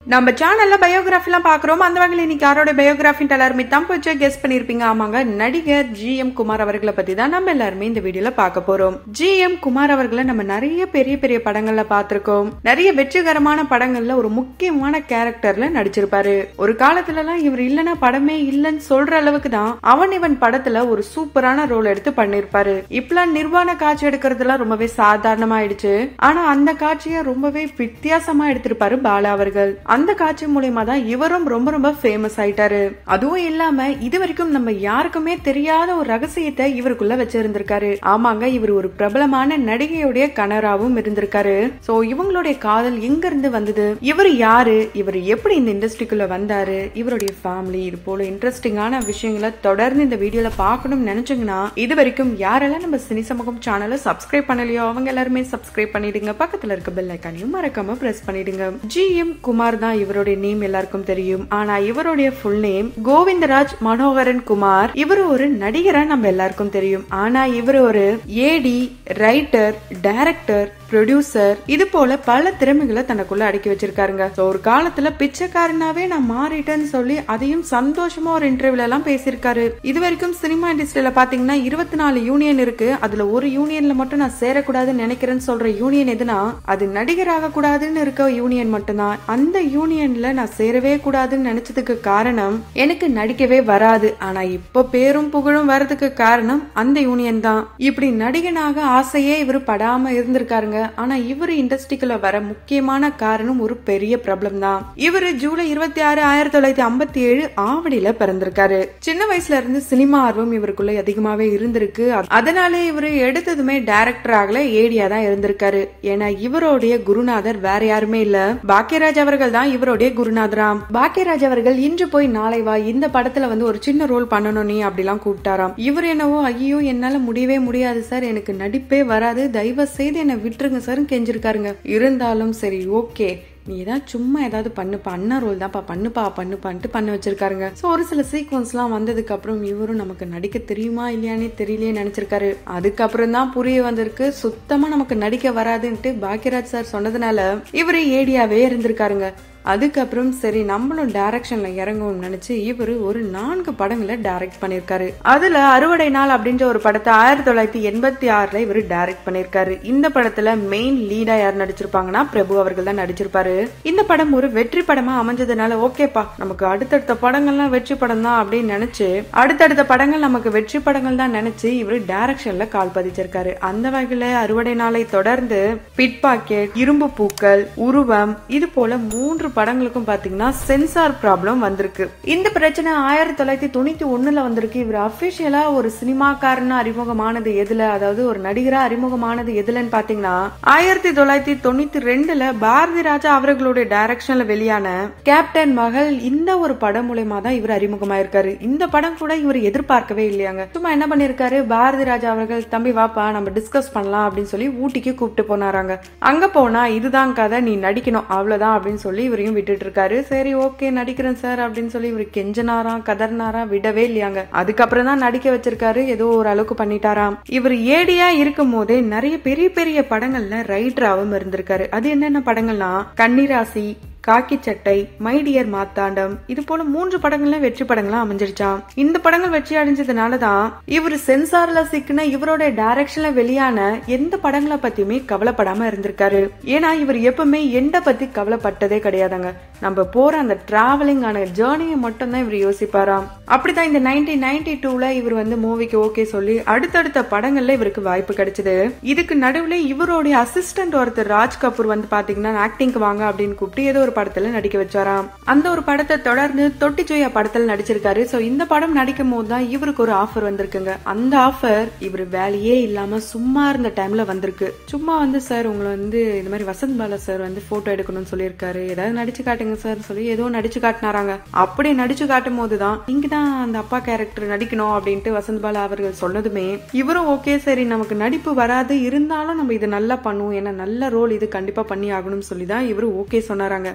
நம்ம சேனல்ல பயோகிராஃபி எல்லாம் பாக்குறோம் அந்த வகையில் இன்னைக்கு யாரோட பயோகிராஃபி எல்லாருமே தம்பு வச்சு கெஸ் பண்ணிருப்பீங்க ஆமாங்க நடிகர் ஜி எம் குமார் அவர்களை பத்தி தான் நம்ம எல்லாருமே இந்த வீடியோல பார்க்க போறோம் ஜி எம் குமார் அவர்களை நம்ம நிறைய பெரிய பெரிய படங்கள்ல பார்த்திருக்கோம் நிறைய வெற்றிகரமான படங்கள்ல ஒரு முக்கியமான கேரக்டர்ல நடிச்சிருப்பாரு ஒரு காலத்துல எல்லாம் இவர் இல்லனா படமே இல்லைன்னு சொல்ற அளவுக்கு தான் அவன் இவன் படத்துல ஒரு சூப்பரான ரோல் எடுத்து பண்ணிருப்பாரு இப்பெல்லாம் நிர்வாண காட்சி எடுக்கிறதுலாம் ரொம்பவே சாதாரணமாயிடுச்சு ஆனா அந்த காட்சியை ரொம்பவே வித்தியாசமா எடுத்திருப்பாரு பாலா அவர்கள் அந்த காட்சி மூலியமா தான் இவரும் ரொம்ப ரொம்ப ஃபேமஸ் ஆயிட்டாரு அதுவும் இல்லாம இது வரைக்கும் நம்ம யாருக்குமே தெரியாத ஒரு ரகசியத்தை இவருக்குள்ள வச்சிருந்திருக்காரு ஆமாங்க இவர் ஒரு பிரபலமான நடிகையுடைய கணவராகவும் இருந்திருக்காரு சோ இவங்களுடைய காதல் எங்க இருந்து வந்தது இவர் யாரு இவர் எப்படி இந்த இண்டஸ்ட்ரிக்குள்ள வந்தாரு இவருடைய ஃபேமிலி இது போல இன்ட்ரெஸ்டிங்கான விஷயங்களை தொடர்ந்து இந்த வீடியோல பார்க்கணும்னு நினைச்சீங்கன்னா இது வரைக்கும் யாரெல்லாம் நம்ம சினி சமூகம் சேனலை சப்ஸ்கிரைப் பண்ணலையோ அவங்க எல்லாருமே சப்ஸ்கிரைப் பண்ணிடுங்க பக்கத்துல இருக்க பெல் ஐக்கானையும் மறக்காம பிரஸ் பண்ணிடுங்க ஜி எம் குமார் தான் இவருடைய நேம் எல்லாருக்கும் தெரியும் ஆனா இவருடைய ஃபுல் நேம் கோவிந்தராஜ் மனோகரன் குமார் இவர் ஒரு நடிகரா நம்ம எல்லாருக்கும் தெரியும் ஆனா இவர் ஒரு ஏடி ரைட்டர் டைரக்டர் ப்ரொடியூசர் இது போல பல திறமைகளை தனக்குள்ள அடக்கி வச்சிருக்காருங்க So, ஒரு காலத்துல பிச்சைக்காரனாவே நான் மாறிட்டேன்னு சொல்லி அதையும் சந்தோஷமா ஒரு இன்டர்வியூல எல்லாம் பேசியிருக்காரு இது வரைக்கும் சினிமா இண்டஸ்ட்ரியில பாத்தீங்கன்னா இருபத்தி நாலு யூனியன் இருக்கு அதுல ஒரு யூனியன்ல மட்டும் நான் சேரக்கூடாதுன்னு நினைக்கிறேன்னு சொல்ற யூனியன் எதுனா அது நடிகராக கூடாதுன்னு இருக்க யூனியன் மட்டும்தான் அந்த யூனியன்ல நான் சேரவே கூடாதுன்னு நினைச்சதுக்கு காரணம் எனக்கு நடிக்கவே வராது ஆனா இப்ப பேரும் புகழும் வர்றதுக்கு காரணம் அந்த யூனியன் தான் இப்படி நடிகனாக ஆசையே இவர் படாம இருந்திருக்காருங்க ஆனா இவர் இண்டஸ்ட்ரிக்குள்ள வர முக்கியமான காரணம் ஒரு பெரிய ப்ராப்ளம் தான் இவரு ஜூலை இருபத்தி ஆறு ஆயிரத்தி தொள்ளாயிரத்தி ஐம்பத்தி ஏழு ஆவடியில பிறந்திருக்காரு சின்ன வயசுல இருந்து சினிமா ஆர்வம் இவருக்குள்ள அதிகமாவே இருந்திருக்கு அதனாலே இவரு எடுத்ததுமே டைரக்டர் ஆகல ஏடியா தான் இருந்திருக்காரு ஏன்னா இவருடைய குருநாதர் வேற யாருமே இல்ல பாக்கியராஜ் அவர்கள் தான் இவருடைய குருநாதராம் பாக்கியராஜ் அவர்கள் இன்று போய் நாளை வா இந்த படத்துல வந்து ஒரு சின்ன ரோல் பண்ணணும் நீ அப்படிலாம் கூப்பிட்டாராம் இவர் என்னவோ ஐயோ என்னால முடியவே முடியாது சார் எனக்கு நடிப்பே வராது தயவு செய்து என்னை விட்டுருங்க சார் கெஞ்சிருக்காருங்க இருந்தாலும் சரி ஓகே நீ ஏதாவது சும்மா ஏதாவது பண்ணுப்பா அண்ணா ரோல் தான்ப்பா பண்ணுப்பா பண்ணுப்பான்ட்டு பண்ண வச்சிருக்காருங்க ஸோ ஒரு சில சீக்வன்ஸ்லாம் வந்ததுக்கு அப்புறம் இவரும் நமக்கு நடிக்க தெரியுமா இல்லையானே தெரியலையே நினைச்சிருக்காரு அதுக்கப்புறம் தான் புரிய வந்திருக்கு சுத்தமா நமக்கு நடிக்க வராதுன்ட்டு பாக்கியராஜ் சார் சொன்னதுனால இவரு ஏடியாவே இருந்திருக்காருங்க அதுக்கப்புறம் சரி நம்மளும் டைரக்ஷன்ல இறங்குவோம்னு நினைச்சு இவரு ஒரு நான்கு படங்களை டைரக்ட் பண்ணிருக்காரு அதுல அறுவடை நாள் அப்படின்ற ஒரு படத்தை ஆயிரத்தி தொள்ளாயிரத்தி எண்பத்தி ஆறுல இவரு டைரக்ட் பண்ணிருக்காரு இந்த படத்துல மெயின் லீடா யார் நடிச்சிருப்பாங்கன்னா பிரபு அவர்கள் தான் நடிச்சிருப்பாரு இந்த படம் ஒரு வெற்றி படமா அமைஞ்சதுனால ஓகேப்பா நமக்கு அடுத்தடுத்த படங்கள்லாம் வெற்றி படம் தான் அப்படின்னு நினைச்சு அடுத்தடுத்த படங்கள் நமக்கு வெற்றி படங்கள் தான் நினைச்சு இவரு டைரக்ஷன்ல கால் பதிச்சிருக்காரு அந்த வகையில அறுவடை நாளை தொடர்ந்து பிட் பாக்கெட் இரும்பு பூக்கள் உருவம் இது போல மூன்று படங்களுக்கும் பாத்தீங்கன்னா சென்சார் ப்ராப்ளம் வந்திருக்கு இந்த பிரச்சனை ஆயிரத்தி தொள்ளாயிரத்தி தொண்ணூத்தி ஒண்ணுல வந்திருக்கு இவர் அபிஷியலா ஒரு சினிமாக்காரனா அறிமுகமானது எதுல அதாவது ஒரு நடிகரா அறிமுகமானது எதுலன்னு பாத்தீங்கன்னா ஆயிரத்தி தொள்ளாயிரத்தி தொண்ணூத்தி ரெண்டுல பாரதி ராஜா அவர்களுடைய டைரக்ஷன்ல வெளியான கேப்டன் மகள் இந்த ஒரு படம் மூலயமா தான் இவர் அறிமுகமாயிருக்காரு இந்த படம் கூட இவர் எதிர்பார்க்கவே இல்லையாங்க சும்மா என்ன பண்ணிருக்காரு பாரதி ராஜா அவர்கள் தம்பி வாப்பா நம்ம டிஸ்கஸ் பண்ணலாம் அப்படின்னு சொல்லி ஊட்டிக்கு கூப்பிட்டு போனாராங்க அங்க போனா இதுதான் கதை நீ நடிக்கணும் அவ்வளவுதான் அப்படின்னு சொல்லி இவர் இவரையும் விட்டுட்டு இருக்காரு சரி ஓகே நடிக்கிறேன் சார் அப்படின்னு சொல்லி இவர் கெஞ்சனாராம் கதர்னாராம் விடவே இல்லையாங்க அதுக்கப்புறம் தான் நடிக்க வச்சிருக்காரு ஏதோ ஒரு அளவுக்கு பண்ணிட்டாராம் இவர் ஏடியா இருக்கும் போதே நிறைய பெரிய பெரிய படங்கள்ல ரைட்டராகவும் இருந்திருக்காரு அது என்னென்ன படங்கள்னா கன்னிராசி காக்கி சட்டை மை டியர் மாத்தாண்டம் இது போல மூன்று படங்கள்ல வெற்றி படங்களா அமைஞ்சிருச்சான் இந்த படங்கள் வெற்றி அடைஞ்சதுனால தான் இவர் சென்சார்ல சிக்கின இவரோட டைரக்ஷன்ல வெளியான எந்த படங்களை பத்தியுமே கவலைப்படாம இருந்திருக்காரு ஏன்னா இவர் எப்பவுமே எண்ட பத்தி கவலைப்பட்டதே கிடையாதுங்க நம்ம போற அந்த டிராவலிங் ஆன ஜேர்னியை மட்டும் தான் இவர் யோசிப்பாராம் அப்படிதான் இந்த நைன்டீன் நைன்டி டூல இவர் வந்து மூவிக்கு ஓகே சொல்லி அடுத்தடுத்த படங்கள்ல இவருக்கு வாய்ப்பு கிடைச்சது இதுக்கு நடுவுல இவருடைய அசிஸ்டன்ட் ஒருத்தர் ராஜ் கபூர் வந்து பாத்தீங்கன்னா ஆக்டிங்க்கு வாங்க அப்படின்னு கூப்பிட்டு ஏதோ ஒரு படத்துல நடிக்க வச்சாராம் அந்த ஒரு படத்தை தொடர்ந்து தொட்டி ஜோயா படத்துல நடிச்சிருக்காரு சோ இந்த படம் நடிக்கும் போது தான் இவருக்கு ஒரு ஆஃபர் வந்திருக்குங்க அந்த ஆஃபர் இவர் வேலையே இல்லாம சும்மா இருந்த டைம்ல வந்திருக்கு சும்மா வந்து சார் உங்களை வந்து இந்த மாதிரி வசந்த் பாலா சார் வந்து போட்டோ எடுக்கணும்னு சொல்லியிருக்காரு ஏதாவது நடிச்சு காட்டுங்க சார் சொல்லி ஏதோ நடிச்சு காட்டினாராங்க அப்படி நடிச்சு காட்டும் போதுதான் இங்கதான் அந்த அப்பா கேரக்டர் நடிக்கணும் அப்படின்ட்டு வசந்த் பாலா அவர்கள் சொன்னதுமே இவரும் ஓகே சரி நமக்கு நடிப்பு வராது இருந்தாலும் நம்ம இது நல்லா பண்ணுவோம் ஏன்னா நல்ல ரோல் இது கண்டிப்பா பண்ணி ஆகணும்னு சொல்லி தான் இவரு ஓகே சொன்னாராங்க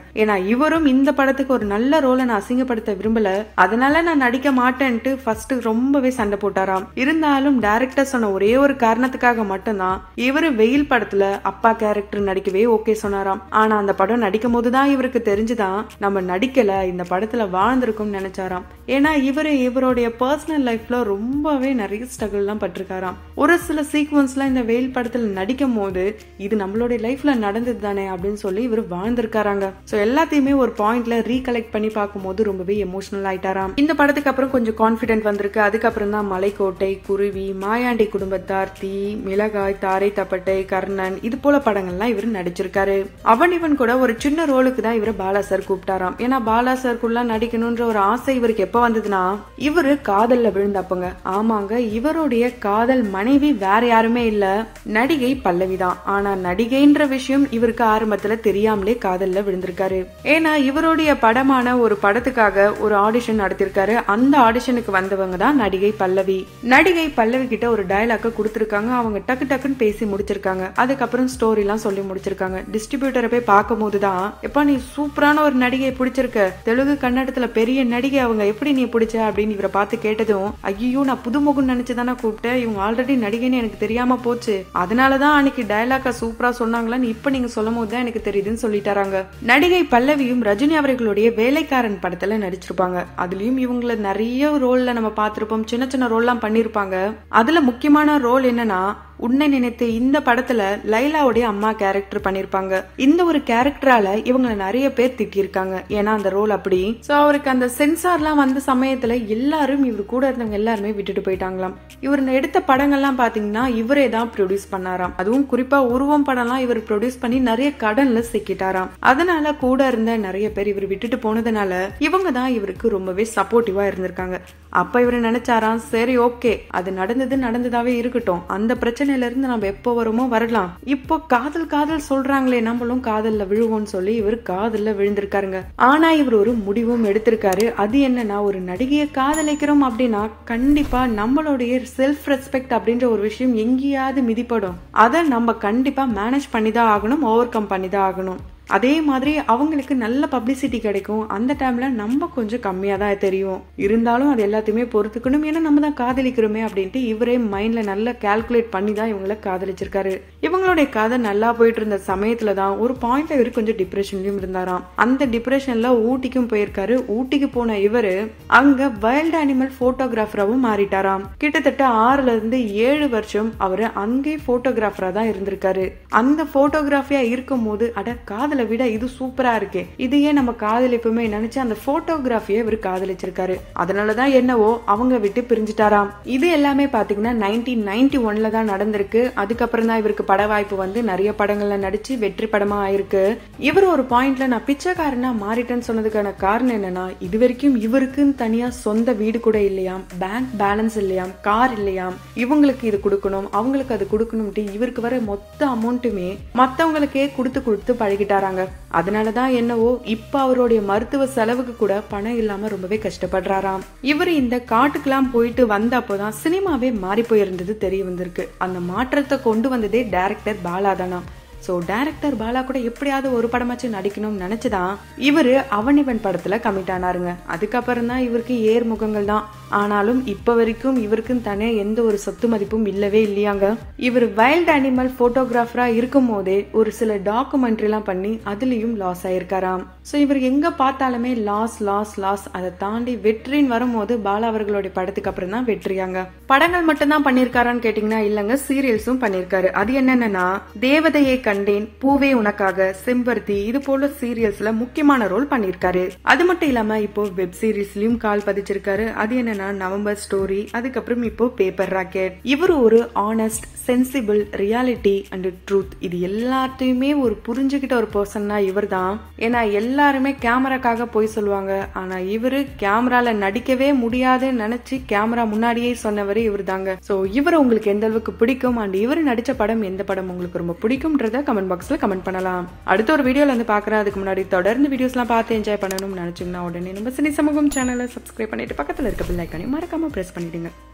ஏன்னா இவரும் இந்த படத்துக்கு ஒரு நல்ல ரோலை நான் அசிங்கப்படுத்த விரும்பல அதனால நான் நடிக்க மாட்டேன்ட்டு ஃபர்ஸ்ட் ரொம்பவே சண்டை போட்டாராம் இருந்தாலும் டைரக்டர் சொன்ன ஒரே ஒரு காரணத்துக்காக மட்டும்தான் இவரு வெயில் படத்துல அப்பா கேரக்டர் நடிக்கவே ஓகே சொன்னாராம் ஆனா அந்த படம் நடிக்கும் போதுதான் இவருக்கு தெரிஞ்சுதான் நம்ம நடிக்கல இந்த படத்துல வாழ்ந்திருக்கும் நினைச்சாராம் ஏன்னா இவரு இவருடைய பர்சனல் லைஃப்ல ரொம்பவே நிறைய ஸ்ட்ரகிள் எல்லாம் பட்டிருக்காராம் ஒரு சில சீக்வன்ஸ்ல இந்த வெயில் படத்துல நடிக்கும் போது இது நம்மளுடைய லைஃப்ல நடந்தது தானே அப்படின்னு சொல்லி இவர் வாழ்ந்திருக்காராங்க சோ எல்லாத்தையுமே ஒரு பாயிண்ட்ல ரீகலெக்ட் பண்ணி பார்க்கும்போது ரொம்பவே எமோஷனல் ஆயிட்டாராம் இந்த படத்துக்கு அப்புறம் கொஞ்சம் கான்பிடென்ட் வந்திருக்கு அதுக்கப்புறம் தான் மலைக்கோட்டை குருவி மாயாண்டி குடும்பத்தார் தீ மிளகாய் தாரை தப்பட்டை கர்ணன் இது போல படங்கள்லாம் இவர் நடிச்சிருக்காரு அவன் இவன் கூட ஒரு சின்ன ரோலுக்கு தான் இவர் பாலா சார் கூப்பிட்டாராம் ஏன்னா பாலா சார்க்குள்ள நடிக்கணும்ன்ற ஒரு ஆசை இவருக்கு எப்ப வந்ததுன்னா இவரு காதல்ல விழுந்தப்பங்க ஆமாங்க இவருடைய காதல் மனைவி வேற யாருமே இல்ல நடிகை பல்லவி தான் ஆனா நடிகைன்ற விஷயம் இவருக்கு ஆரம்பத்துல தெரியாமலே காதல்ல விழுந்திருக்காரு ஏன்னா இவருடைய படமான ஒரு படத்துக்காக ஒரு ஆடிஷன் நடத்திருக்காரு அந்த ஆடிஷனுக்கு வந்தவங்க தான் நடிகை பல்லவி நடிகை பல்லவி கிட்ட ஒரு டயலாக்க கொடுத்திருக்காங்க அவங்க டக்கு டக்குன்னு பேசி முடிச்சிருக்காங்க அதுக்கப்புறம் ஸ்டோரி எல்லாம் சொல்லி முடிச்சிருக்காங்க டிஸ்ட்ரிபியூட்டரை போய் பார்க்கும் போதுதான் எப்பா நீ சூப்பரான ஒரு நடிகை பிடிச்சிருக்க தெலுங்கு கன்னடத்துல பெரிய நடிகை அவங்க எப்படி நீ பிடிச்ச அப்படின்னு இவரை பார்த்து கேட்டதும் ஐயோ நான் புதுமுகம் நினைச்சு தானே கூப்பிட்டேன் இவங்க ஆல்ரெடி நடிகைன்னு எனக்கு தெரியாம போச்சு அதனாலதான் அன்னைக்கு டயலாக்க சூப்பரா சொன்னாங்களான்னு இப்ப நீங்க சொல்லும் போது தான் எனக்கு தெரியுதுன்னு சொல்லிட்டாராங்க நடிகை பல்லவியும் ரஜினி அவர்களுடைய வேலைக்காரன் படத்துல நடிச்சிருப்பாங்க அதுலயும் இவங்கள நிறைய ரோல்ல நம்ம பார்த்திருப்போம் சின்ன சின்ன ரோல்லாம் பண்ணிருப்பாங்க அதுல முக்கியமான ரோல் என்னன்னா உன்னை நினைத்து இந்த படத்துல லைலாவுடைய அம்மா கேரக்டர் பண்ணிருப்பாங்க இந்த ஒரு கேரக்டரால இவங்களை நிறைய பேர் திட்டிருக்காங்க ஏன்னா அந்த ரோல் அப்படி சோ அவருக்கு அந்த சென்சார்லாம் வந்த சமயத்துல எல்லாரும் இவர் கூட இருந்தவங்க எல்லாருமே விட்டுட்டு போயிட்டாங்களாம் இவர் எடுத்த படங்கள்லாம் பாத்தீங்கன்னா இவரே தான் ப்ரொடியூஸ் பண்ணாராம் அதுவும் குறிப்பா உருவம் படம்லாம் இவர் ப்ரொடியூஸ் பண்ணி நிறைய கடன்ல சிக்கிட்டாராம் அதனால கூட இருந்த நிறைய பேர் இவர் விட்டுட்டு போனதுனால இவங்க தான் இவருக்கு ரொம்பவே சப்போர்ட்டிவா இருந்திருக்காங்க அப்ப இவர் நினைச்சாராம் சரி ஓகே அது நடந்தது நடந்ததாவே இருக்கட்டும் அந்த பிரச்சனையில இருந்து நம்ம எப்போ வருமோ வரலாம் இப்போ காதல் காதல் சொல்றாங்களே நம்மளும் காதல்ல விழுவோம்னு சொல்லி இவர் காதல்ல விழுந்திருக்காருங்க ஆனா இவர் ஒரு முடிவும் எடுத்திருக்காரு அது என்னன்னா ஒரு நடிகையை காதலிக்கிறோம் அப்படின்னா கண்டிப்பா நம்மளுடைய செல்ஃப் ரெஸ்பெக்ட் அப்படின்ற ஒரு விஷயம் எங்கேயாவது மிதிப்படும் அதை நம்ம கண்டிப்பா மேனேஜ் பண்ணி தான் ஆகணும் ஓவர் கம் பண்ணி தான் ஆகணும் அதே மாதிரி அவங்களுக்கு நல்ல பப்ளிசிட்டி கிடைக்கும் அந்த டைம்ல நம்ம கொஞ்சம் கம்மியா தான் தெரியும் இருந்தாலும் அது எல்லாத்தையுமே பொறுத்துக்கணும் ஏன்னா நம்ம தான் காதலிக்கிறோமே அப்படின்ட்டு இவரே மைண்ட்ல நல்லா கால்குலேட் பண்ணி தான் இவங்கள காதலிச்சிருக்காரு இவங்களுடைய கதை நல்லா போயிட்டு இருந்த சமயத்துல தான் ஒரு பாயிண்ட்ல இவர் கொஞ்சம் டிப்ரெஷன்லயும் இருந்தாராம் அந்த டிப்ரெஷன்ல ஊட்டிக்கும் போயிருக்காரு ஊட்டிக்கு போன இவரு அங்க வைல்ட் அனிமல் போட்டோகிராஃபராவும் மாறிட்டாராம் கிட்டத்தட்ட ஆறுல இருந்து ஏழு வருஷம் அவரு அங்கே போட்டோகிராஃபரா தான் இருந்திருக்காரு அந்த போட்டோகிராஃபியா இருக்கும் போது அட காதல விட இது சூப்பரா இருக்கே இது ஏன் நம்ம காதலிப்புமே நினைச்சு அந்த போட்டோகிராஃபியை இவர் காதலிச்சிருக்காரு அதனாலதான் என்னவோ அவங்க விட்டு பிரிஞ்சுட்டாராம் இது எல்லாமே பாத்தீங்கன்னா நைன்டீன் நைன்டி ஒன்ல தான் நடந்திருக்கு அதுக்கப்புறம் தான் இவருக்கு பட வாய்ப்பு வந்து நிறைய படங்கள்ல நடிச்சு வெற்றி படமா ஆயிருக்கு இவர் ஒரு பாயிண்ட்ல நான் பிச்சைக்காரனா மாறிட்டேன்னு சொன்னதுக்கான காரணம் என்னன்னா இது வரைக்கும் இவருக்குன்னு தனியா சொந்த வீடு கூட இல்லையாம் பேங்க் பேலன்ஸ் இல்லையாம் கார் இல்லையாம் இவங்களுக்கு இது கொடுக்கணும் அவங்களுக்கு அது கொடுக்கணும்ட்டு இவருக்கு வர மொத்த அமௌண்ட்டுமே மத்தவங்களுக்கே கொடுத்து கொடுத்து பழகிட்டாராங்க அதனாலதான் என்னவோ இப்ப அவருடைய மருத்துவ செலவுக்கு கூட பணம் இல்லாம ரொம்பவே கஷ்டப்படுறாராம் இவர் இந்த காட்டுக்கெல்லாம் போயிட்டு வந்த அப்போதான் சினிமாவே மாறி போயிருந்தது தெரிய வந்திருக்கு அந்த மாற்றத்தை கொண்டு வந்ததே டைரக்டர் பாலாதானா ஸோ டைரக்டர் பாலா கூட எப்படியாவது ஒரு படமாச்சும் நடிக்கணும்னு நினைச்சுதான் இவரு அவனிவன் படத்துல கமிட் ஆனாருங்க அதுக்கப்புறம் தான் இவருக்கு ஏர்முகங்கள் தான் ஆனாலும் இப்ப வரைக்கும் இவருக்குன்னு தானே எந்த ஒரு சொத்து மதிப்பும் இல்லவே இல்லையாங்க இவர் வைல்ட் அனிமல் போட்டோகிராஃபரா இருக்கும் போதே ஒரு சில டாக்குமெண்ட்ரி எல்லாம் பண்ணி அதுலயும் லாஸ் ஆயிருக்காராம் ஸோ இவர் எங்க பார்த்தாலுமே லாஸ் லாஸ் லாஸ் அதை தாண்டி வெற்றின்னு வரும்போது பாலா அவர்களுடைய படத்துக்கு அப்புறம் தான் வெற்றியாங்க படங்கள் மட்டும் தான் பண்ணிருக்காரான்னு கேட்டீங்கன்னா இல்லங்க சீரியல்ஸும் பண்ணிருக்காரு அது என்னன்னா தேவதையை கண்டேன் பூவே உனக்காக செம்பருத்தி இது போல சீரியல்ஸ்ல முக்கியமான ரோல் பண்ணிருக்காரு அது மட்டும் இல்லாம இப்போ வெப் சீரிஸ்லயும் கால் பதிச்சிருக்காரு அது என்னன்னா நவம்பர் ஸ்டோரி அதுக்கப்புறம் இப்போ பேப்பர் ராக்கெட் இவர் ஒரு honest sensible reality and truth இது எல்லாத்தையுமே ஒரு புரிஞ்சுக்கிட்ட ஒரு பர்சன்னா இவர் தான் ஏன்னா எல்லாருமே கேமராக்காக போய் சொல்லுவாங்க ஆனா இவரு கேமரால நடிக்கவே முடியாதுன்னு நினைச்சு கேமரா முன்னாடியே சொன்னவர் இவர் தாங்க சோ இவர் உங்களுக்கு எந்த அளவுக்கு பிடிக்கும் அண்ட் இவர் நடிச்ச படம் எந்த படம் உங்களுக்கு ரொம்ப பிடிக்கும்ன்றத கமெண்ட் பாக்ஸ்ல கமெண்ட் பண்ணலாம் அடுத்த ஒரு வீடியோல வந்து பாக்குறேன் அதுக்கு முன்னாடி தொடர்ந்து வீடியோஸ்லாம் பார்த்து என்ஜாய் பண்ணணும்னு நினைச்சீங்கன்னா உடனே நம்ம சினி சமூகம் சேனலை சப்ஸ்கிரைப் பண்ணிட்டு பக்கத்துல இருக்க பில் ஐக்கானையும் மறக்காம பிரஸ் பண்ணிடுங்க